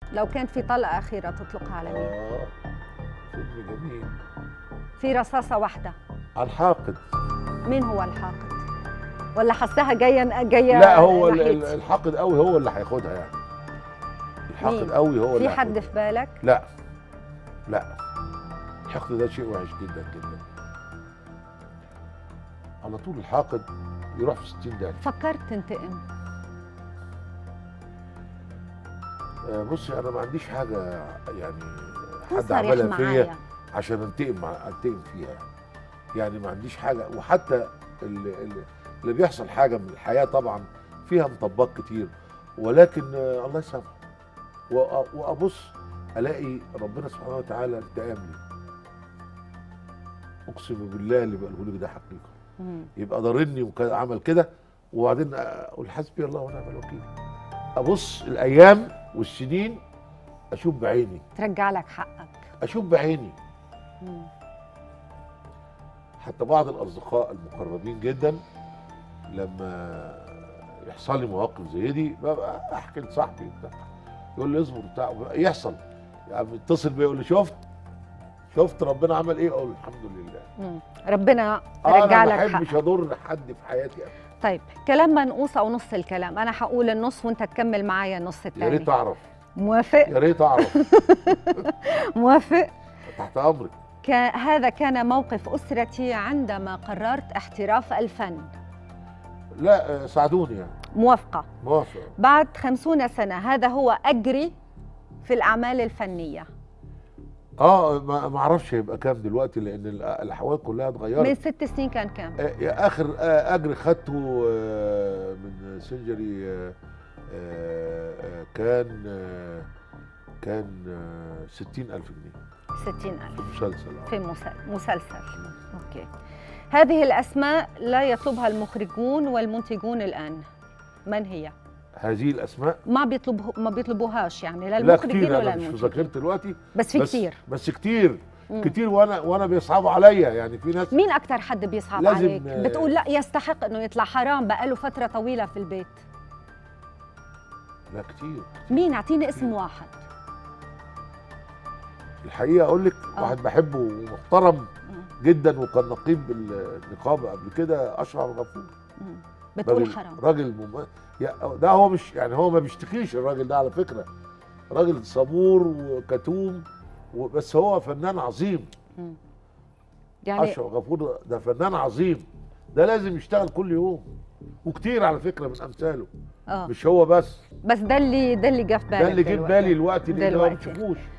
لو كان في طلقه اخيره تطلقها على مين اه فيلم جميل في رصاصه واحده الحاقد مين هو الحاقد ولا حساها جايه جايه لا هو ال- ال- ناحيتي؟ الحاقد قوي هو اللي هياخدها يعني الحاقد مين؟ قوي هو في اللي حد هياخدها. في بالك لا لا الحقد ده شيء وحش جدا جدا على طول الحاقد يروح في 60 داهيه فكرت تنتقم آه، بصي انا ما عنديش حاجه يعني كن حد صريح عملها فيا معايا عشان انتقم مع انتقم فيها يعني. يعني ما عنديش حاجه وحتى اللي, اللي, اللي بيحصل حاجه من الحياه طبعا فيها مطبات كتير ولكن آه، الله يسامحه وأ- وابص الاقي ربنا سبحانه وتعالى انتقام لي اقسم بالله اللي بقوله لك ده حقيقه مم. يبقى ضارني وعمل كده وبعدين اقول حسبي الله ونعم الوكيل ابص الايام والسنين اشوف بعيني ترجع لك حقك اشوف بعيني مم. حتى بعض الاصدقاء المقربين جدا لما يحصل لي مواقف زي دي ببقى احكي لصاحبي بتاع يقول لي اصبر بتاع يحصل يعني يتصل بيا يقول لي شفت شفت ربنا عمل ايه اقول الحمد لله مم. ربنا آه، رجع انا لك ما حقك بحبش اضر حد في حياتي أبداً. طيب كلام منقوص او نص الكلام انا هقول النص وانت تكمل معايا النص يا الثاني ريت اعرف موافق يا ريت اعرف موافق تحت امرك كا- هذا كان موقف أسرتي عندما قررت احتراف الفن لا آه، ساعدوني يعني موافقة موافق بعد خمسون سنة هذا هو أجري في الأعمال الفنية اه ما ما اعرفش هيبقى كام دلوقتي لان ال- الاحوال كلها من اتغيرت ست سنين كان كام؟ آه، يا اخر آه، اجر خدته آه، من سنجري آه، آه، آه، كان آه، كان آه، 60000 جنيه ستين ألف في مسلسل آه. في مسل- مسلسل أوكي هذه الأسماء لا يطلبها المخرجون والمنتجون الآن من هي؟ هذه الاسماء ما بيطلبه ما بيطلبوهاش يعني لا لا المخرجين كتير ولا انا مش في المنتجين ذاكرتي دلوقتي بس في بس كتير بس كتير مم. كتير وانا وانا بيصعبوا عليا يعني في ناس مين أكتر حد بيصعب لازم، عليك؟ آه، بتقول لا يستحق إنه يطلع حرام بقاله فترة طويلة في البيت لا كتير مين اعطيني اسم واحد الحقيقه اقول لك آه. واحد بحبه ومحترم مم. جدا وكان نقيب النقابه قبل كده اشرف غفور مم. بتقول راجل حرام راجل مم... يا- ده هو مش يعني هو ما بيشتكيش الراجل ده على فكره راجل صبور وكتوم و- بس هو فنان عظيم مم. يعني اشرف غفور ده فنان عظيم ده لازم يشتغل كل يوم وكتير على فكره من امثاله اه مش هو بس بس ده اللي ده اللي جه في بالك ده اللي جه في دلوقتي. بالي الوقت اللي ما دلوقتي. بتشوفوش